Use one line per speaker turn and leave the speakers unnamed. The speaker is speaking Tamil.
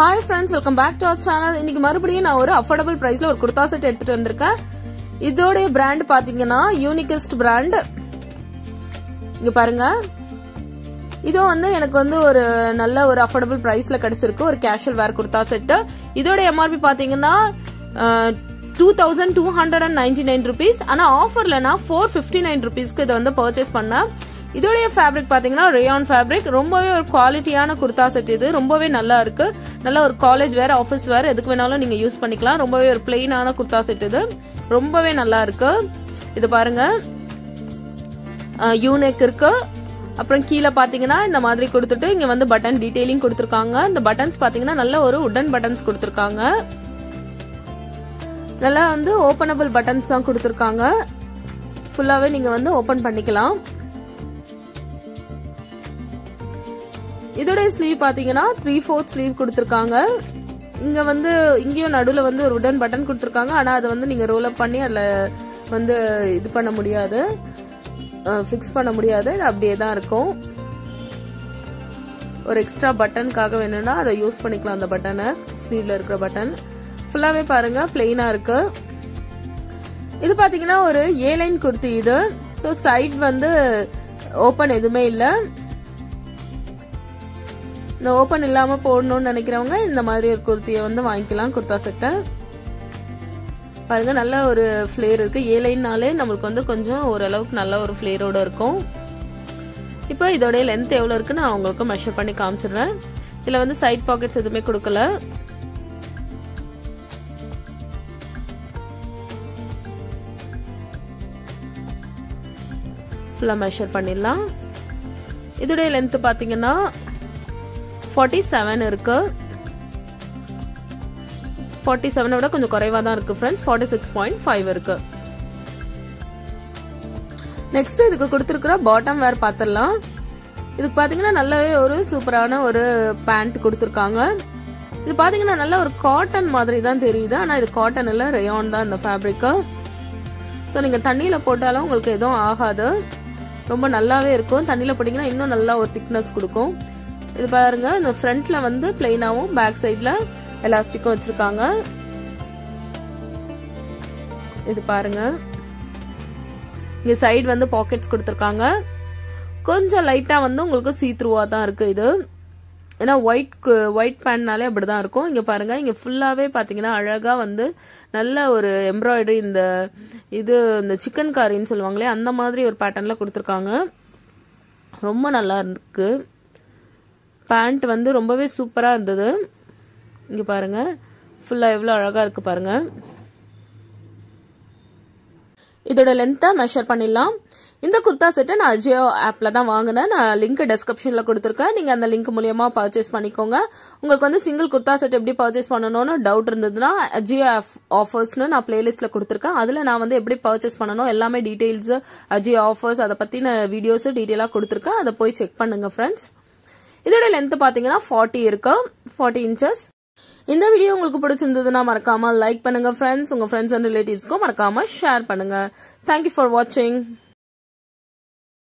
hi friends welcome back to our channel இன்னைக்கு மறுபடியும் நான் ஒரு அஃபோர்டபுள் பிரைஸ்ல ஒரு குர்தா செட் எடுத்துட்டு வந்திருக்கேன் இதோடைய பிராண்ட் பாத்தீங்கன்னா யூனிகஸ்ட் பிராண்ட் இங்க பாருங்க இதுவும் வந்து எனக்கு வந்து ஒரு நல்ல ஒரு அஃபோர்டபுள் பிரைஸ்ல கிடைச்சிருக்கு ஒரு கேஷுவல் வேர் குர்தா செட் இதோட எம்ஆர்பி பாத்தீங்கன்னா two thousand two hundred and ninety nine rupees ஆனா ஆஃபர்ல நான் ஃபோர் பிப்டி நைன் ருபீஸ்க்கு இதை வந்து பர்ச்சேஸ் பண்ணேன் இதோடைய ஃபேப்ரிக் பாத்தீங்கன்னா ரேயான் ஃபேப்ரிக் ரொம்பவே ஒரு குவாலிட்டியான குர்தா செட் இது ரொம்பவே நல்லா இருக்கு நல்ல ஒரு காலேஜ் வேர் ஆஃபீஸ் வேர் எதுக்கு வேணாலும் நீங்க யூஸ் பண்ணிக்கலாம் ரொம்பவே ஒரு பிளெயினான குர்தா செட் இது ரொம்பவே நல்லா இருக்கு இது பாருங்க யூனெக் இருக்கு அப்புறம் கீழே பாத்தீங்கன்னா இந்த மாதிரி கொடுத்துட்டு இங்க வந்து பட்டன் டீடைலிங் கொடுத்துருக்காங்க இந்த பட்டன்ஸ் பாத்தீங்கன்னா நல்ல ஒரு உடன் பட்டன்ஸ் கொடுத்துருக்காங்க நல்லா வந்து ஓபனபிள் பட்டன்ஸ் தான் கொடுத்துருக்காங்க ஃபுல்லாவே நீங்க வந்து ஓபன் பண்ணிக்கலாம் இதோடைய ஸ்லீவ் பாத்தீங்கன்னா த்ரீ ஃபோர்த் ஸ்லீவ் கொடுத்துருக்காங்க இங்க வந்து இங்கேயும் நடுவில் வந்து ஒரு உடன் பட்டன் கொடுத்துருக்காங்க ஆனா அதை வந்து நீங்க ரோல் அப் பண்ணி அதுல வந்து இது பண்ண முடியாது ஃபிக்ஸ் பண்ண முடியாது இது அப்படியே தான் இருக்கும் ஒரு எக்ஸ்ட்ரா பட்டனுக்காக வேணும்னா அதை யூஸ் பண்ணிக்கலாம் அந்த பட்டனை ஸ்லீவ்ல இருக்கிற பட்டன் ஃபுல்லாவே பாருங்க பிளெயினா இருக்கு இது பாத்தீங்கன்னா ஒரு ஏ லைன் குர்த்தி இது ஸோ சைட் வந்து ஓப்பன் எதுவுமே இல்லை இந்த ஓப்பன் இல்லாம போடணும்னு நினைக்கிறவங்க இந்த மாதிரி ஒரு குர்த்தியை வந்து வாங்கிக்கலாம் குர்த்தா செட்டை பாருங்க நல்ல ஒரு ஃபிளேர் இருக்கு ஏ லைன்னாலே நம்மளுக்கு வந்து கொஞ்சம் ஓரளவுக்கு நல்ல ஒரு ஃபிளேரோட இருக்கும் இப்போ இதோடைய லென்த் எவ்வளோ இருக்கு நான் உங்களுக்கு மெஷர் பண்ணி காமிச்சிடுறேன் இதில் வந்து சைட் பாக்கெட்ஸ் எதுவுமே கொடுக்கல ஃபுல்லாக மெஷர் பண்ணிடலாம் இதோடைய லென்த் பார்த்தீங்கன்னா ஃபார்ட்டி செவன் இருக்கு ஃபார்ட்டி செவனை விட கொஞ்சம் குறைவாக தான் இருக்கு friends forty six point five இருக்கு நெக்ஸ்ட் இதுக்கு கொடுத்துருக்குற பாட்டம் வேர் பார்த்துடலாம் இதுக்கு பார்த்தீங்கன்னா நல்லாவே ஒரு சூப்பரான ஒரு பேண்ட் கொடுத்துருக்காங்க இது பார்த்தீங்கன்னா நல்ல ஒரு காட்டன் மாதிரி தான் தெரியுது ஆனால் இது காட்டன் இல்லை ரேயான் தான் இந்த ஃபேப்ரிக்கு ஸோ நீங்கள் தண்ணியில் போட்டாலும் உங்களுக்கு எதுவும் ஆகாது ரொம்ப நல்லாவே இருக்கும் தண்ணியில் போட்டிங்கன்னா இன்னும் நல்லா ஒரு திக்னஸ் கொடுக்கும் இது பாருங்க இந்த ஃப்ரண்ட்ல வந்து பிளெயினாவும் பேக் சைட்ல எலாஸ்டிக்கும் வச்சிருக்காங்க இது பாருங்க இங்க சைடு வந்து பாக்கெட்ஸ் கொடுத்துருக்காங்க கொஞ்சம் லைட்டா வந்து உங்களுக்கு சீ த்ரூவா தான் இருக்கு இது ஏன்னா ஒயிட் ஒயிட் பேண்ட்னாலே அப்படிதான் இருக்கும் இங்க பாருங்க இங்க ஃபுல்லாவே பாத்தீங்கன்னா அழகா வந்து நல்ல ஒரு எம்ப்ராய்டரி இந்த இது இந்த சிக்கன் காரின்னு சொல்லுவாங்களே அந்த மாதிரி ஒரு பேட்டர்ன்ல கொடுத்துருக்காங்க ரொம்ப நல்லா இருக்கு பேண்ட் வந்து ரொம்பவே சூப்பராக இருந்தது இங்கே பாருங்க ஃபுல்லாக எவ்வளோ அழகாக இருக்கு பாருங்க இதோட லென்த்தை மெஷர் பண்ணிடலாம் இந்த குர்தா செட்டை நான் அஜியோ ஆப்பில் தான் வாங்கினேன் நான் லிங்க் டெஸ்கிரிப்ஷனில் கொடுத்துருக்கேன் நீங்கள் அந்த லிங்க் மூலியமா பர்ச்சேஸ் பண்ணிக்கோங்க உங்களுக்கு வந்து சிங்கிள் குர்தா செட் எப்படி பர்ச்சேஸ் பண்ணணும்னு டவுட் இருந்ததுன்னா அஜியோ ஆஃபர்ஸ்னு நான் பிளேலிஸ்ட்டில் கொடுத்துருக்கேன் அதில் நான் வந்து எப்படி பர்ச்சேஸ் பண்ணணும் எல்லாமே டீட்டெயில்ஸ் அஜியோ ஆஃபர்ஸ் அதை பற்றின வீடியோஸ் டீட்டெயிலாக கொடுத்துருக்கேன் அதை போய் செக் பண்ணுங்க ஃப்ரெண்ட்ஸ் இதோட லென்த் பாத்தீங்கன்னா ஃபார்ட்டி இருக்கு ஃபார்ட்டி இன்ச்சஸ் இந்த வீடியோ உங்களுக்கு பிடிச்சிருந்ததுன்னா மறக்காம லைக் பண்ணுங்க ஃப்ரெண்ட்ஸ் உங்க ஃப்ரெண்ட்ஸ் அண்ட் ரிலேட்டிவ்ஸ்க்கும் மறக்காம ஷேர் பண்ணுங்க தேங்க்யூ ஃபார் வாட்சிங்